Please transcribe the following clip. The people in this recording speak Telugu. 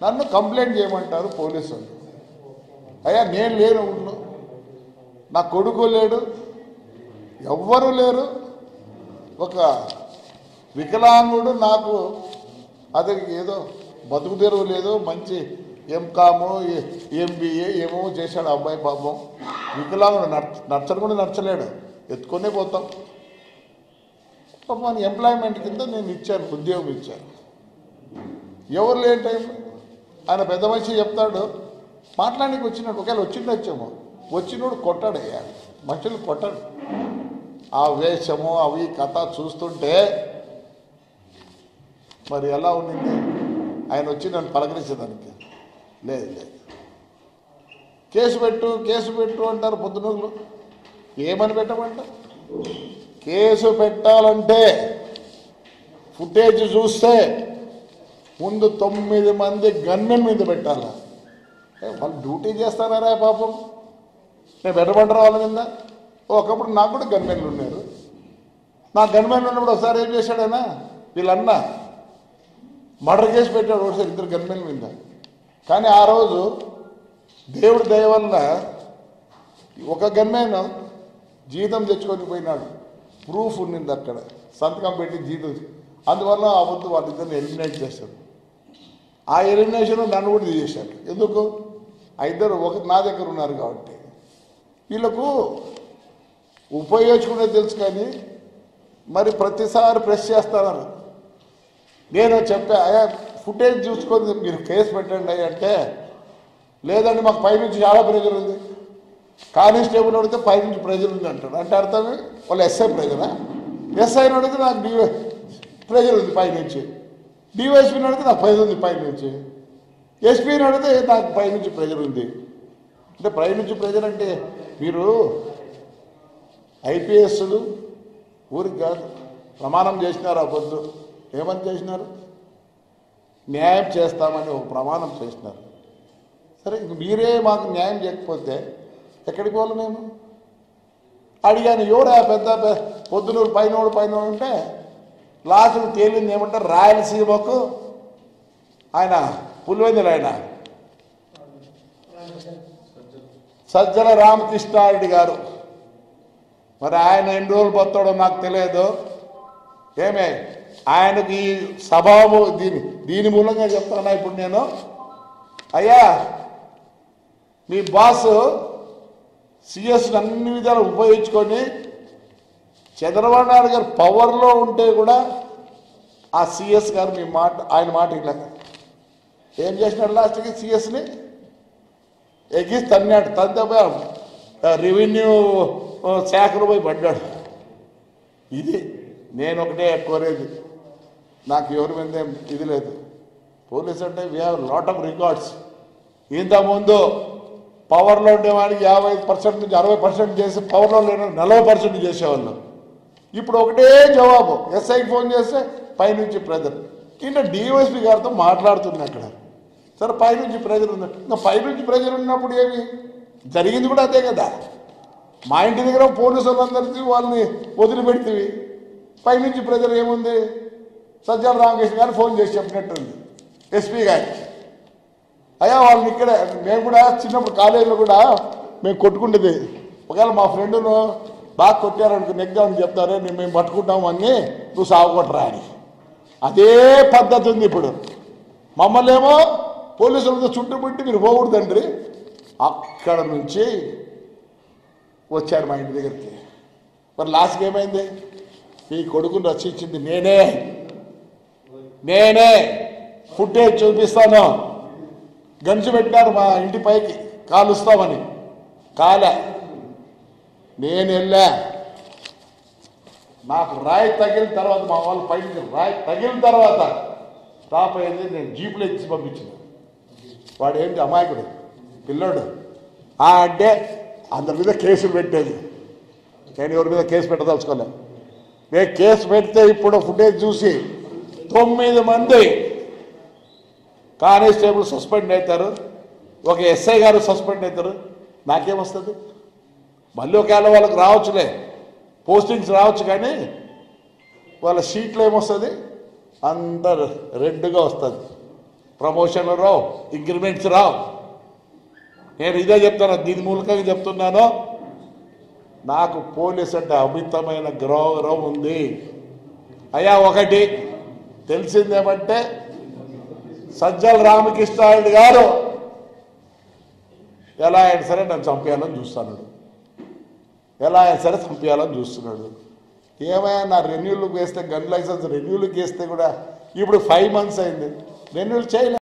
నన్ను కంప్లైంట్ చేయమంటారు పోలీసులు అయ్యా నేను లేను ఊళ్ళో నా కొడుకు లేడు ఎవ్వరు లేరు ఒక వికలాంగుడు నాకు అతనికి ఏదో బతుకు తెరువు లేదు మంచి ఎంకాము ఎంబీఏ ఏమో చేశాడు ఆ అబ్బాయి పాపం వికలాంగుడు నచ్చ నచ్చను కూడా నచ్చలేడు ఎత్తుకొనే పోతాం పాపం ఎంప్లాయ్మెంట్ కింద నేను ఇచ్చాను ఉద్యోగం ఇచ్చాను ఎవరు లేని టైంలో ఆయన పెద్ద మనిషి చెప్తాడు మాట్లాడానికి వచ్చినాడు ఒకవేళ వచ్చిండొచ్చేమో వచ్చినోడు కొట్టాడయ్యా మనుషులు కొట్టాడు ఆ వేషము అవి కథ చూస్తుంటే మరి ఎలా ఉండింది ఆయన వచ్చి నన్ను పలకరించేదానికి లేదు లేదు కేసు పెట్టు కేసు పెట్టు అంటారు పొద్దునూళ్ళు ఏమని పెట్టమంటారు కేసు పెట్టాలంటే ఫుటేజ్ చూస్తే ముందు తొమ్మిది మంది గన్మెన్ మీద పెట్టాలా ఏ, వాళ్ళు డ్యూటీ చేస్తారా పాపం నేను పెట్టమంటారా వాళ్ళ మీద ఒకప్పుడు నాకు కూడా గన్మెన్లు ఉన్నారు నా గన్మెన్లు ఉన్నప్పుడు ఒకసారి ఏం చేశాడైనా వీళ్ళన్న మర్డర్ కేసు పెట్టాడు ఒకసారి ఇద్దరు గన్మెన్ల మీద కానీ ఆ రోజు దేవుడి దయ వల్ల ఒక గన్మెన్ జీతం తెచ్చుకొని పోయినాడు ప్రూఫ్ ఉన్నింది అక్కడ సంతకం పెట్టి జీతం అందువల్ల ఆ వద్దు వాళ్ళిద్దరిని ఎలిమినేట్ చేశాడు ఆ ఎలిమినేషన్ నన్ను కూడా తీసేశాడు ఎందుకు ఆ ఇద్దరు ఒక నా దగ్గర ఉన్నారు కాబట్టి వీళ్ళకు ఉపయోగించుకునేది తెలుసు కానీ మరి ప్రతిసారి ప్రెస్ చేస్తున్నారు నేను చెప్పా అయ్యా ఫుటేజ్ చూసుకొని మీరు కేసు పెట్టండి అయ్యా అంటే లేదండి మాకు పైనుంచి చాలా ప్రెజర్ ఉంది కానిస్టేబుల్ అడిగితే పైనుంచి ప్రెజర్ ఉంది అంటాడు అంటే అర్థం వాళ్ళు ఎస్ఐ ప్రెజరా ఎస్ఐని అడిగితే నాకు డివై ప్రెజర్ ఉంది పైనుంచి డివైఎస్పీని అడిగితే నాకు ప్రెజర్ ఉంది పైనుంచి ఎస్పీని అడిగితే నాకు పైనుంచి ప్రెజర్ ఉంది అంటే పైనుంచి ప్రెజర్ అంటే మీరు ఐపీఎస్లు ఊరికి కాదు ప్రమాణం చేసినారు ఆ పొద్దు ఏమని చేసినారు న్యాయం చేస్తామని ఒక ప్రమాణం చేసినారు సరే ఇంక మీరే మాకు న్యాయం చేయకపోతే ఎక్కడికి పోవాలి మేము అడిగాను ఎవరా పెద్ద పె- పొద్దునూరు పైనోడు పైన ఉంటే లాస్ట్కి తేలింది ఏమంటారు రాయలసీమకు ఆయన పులివెందులు ఆయన సజ్జల రామకృష్ణారెడ్డి గారు మరి ఆయన ఎన్ని రోజులు పోతాడో నాకు తెలియదు ఏమే ఆయనకి ఈ స్వభావం దీని దీని మూలంగా చెప్తానా ఇప్పుడు నేను అయ్యా మీ బాస్ సిఎస్ అన్ని విధాలు ఉపయోగించుకొని చంద్రబాబు నాయుడు గారు పవర్లో ఉంటే కూడా ఆ సిఎస్ గారు మీ మాట ఆయన మాట ఇలా ఏం చేసినాడు లాస్ట్కి సిఎస్ని ఎగిసి తన్నాడు తంతే రెవెన్యూ శాఖలో పోయి పడ్డాడు ఇది నేను ఒకటే కోరేది నాకు ఎవరి మీద ఏం ఇది లేదు పోలీస్ అంటే we have lot of records ఇంతకుముందు పవర్లో ఉండేవాడికి యాభై పర్సెంట్ నుంచి అరవై పర్సెంట్ చేసి పవర్లో లేని నలభై పర్సెంట్ చేసేవాళ్ళు ఇప్పుడు ఒకటే జవాబు ఎస్ఐకి ఫోన్ చేస్తే పైనుంచి ప్రెజర్ ఈయన డివైఎస్పీ గారితో మాట్లాడుతున్నా అక్కడ సరే పైనుంచి ప్రెజర్ ఉంది ఇంకా పైనుంచి ప్రెజర్ ఉన్నప్పుడు ఏమి జరిగింది కూడా అదే కదా మా ఇంటి దగ్గర పోలీసు వాళ్ళందరికీ వాళ్ళని వదిలిపెడితే పైనుంచి ప్రెజర్ ఏముంది సజ్జల రామకృష్ణ గారు ఫోన్ చేసి చెప్పినట్టుంది ఎస్పీ గారికి అయ్యా వాళ్ళని ఇక్కడ మేము కూడా చిన్నప్పుడు కాలేజీలో కూడా మేము కొట్టుకుండేది ఒకవేళ మా ఫ్రెండ్ను బాగా కొట్టారనుకో నెగ్గామని చెప్తారే నేను మేము పట్టుకుంటాము అని నువ్వు సాగుకొట్టరా అని అదే పద్ధతి ఉంది ఇప్పుడు మమ్మల్ని ఏమో పోలీసులతో చుట్టుముట్టి మీరు పోకూడదండ్రి అక్కడ నుంచి వచ్చారు మా ఇంటి దగ్గరికి మరి లాస్ట్కి ఏమైంది ఈ కొడుకుని రక్షించింది నేనే నేనే ఫుటేజ్ చూపిస్తాను గంజు పెట్టారు మా ఇంటి పైకి కాలుస్తామని కాలే నేను వెళ్ళా నాకు రాయి తగిలిన తర్వాత మా వాళ్ళు పైకి రాయి తగిలిన తర్వాత టాప్ అయింది నేను జీపులో ఇచ్చి పంపించిన వాడు ఏంటి అమాయకుడు పిల్లోడు ఆ అంటే అందరి మీద కేసులు పెట్టేది నేను ఎవరి మీద కేసు పెట్టదలుచుకోలే నేను కేసు పెడితే ఇప్పుడు ఫుటేజ్ చూసి తొమ్మిది మంది కానిస్టేబుల్ సస్పెండ్ అవుతారు ఒక ఎస్ఐ గారు సస్పెండ్ అవుతారు నాకేమొస్తుంది మళ్ళీ ఒకవేళ వాళ్ళకి రావచ్చులే పోస్టింగ్స్ రావచ్చు కానీ వాళ్ళ షీట్లో ఏమొస్తుంది అంత రెడ్గా వస్తుంది ప్రమోషన్లు రావు ఇంక్రిమెంట్స్ రావు నేను ఇదే చెప్తాను దీని మూలకంగా చెప్తున్నాను నాకు పోలీస్ అంటే అమితమైన గౌరవం ఉంది అయ్యా ఒకటి తెలిసిందేమంటే సజ్జల రామకృష్ణారెడ్డి గారు ఎలా అయినా సరే నన్ను చంపేయాలని చూస్తున్నాడు ఎలా అయినా సరే చంపేయాలని చూస్తున్నాడు ఏమైనా నా రెన్యూలకు వేస్తే గన్ లైసెన్స్ రెన్యూలకు వేస్తే కూడా ఇప్పుడు ఫైవ్ మంత్స్ అయింది రెన్యూల్ చేయలే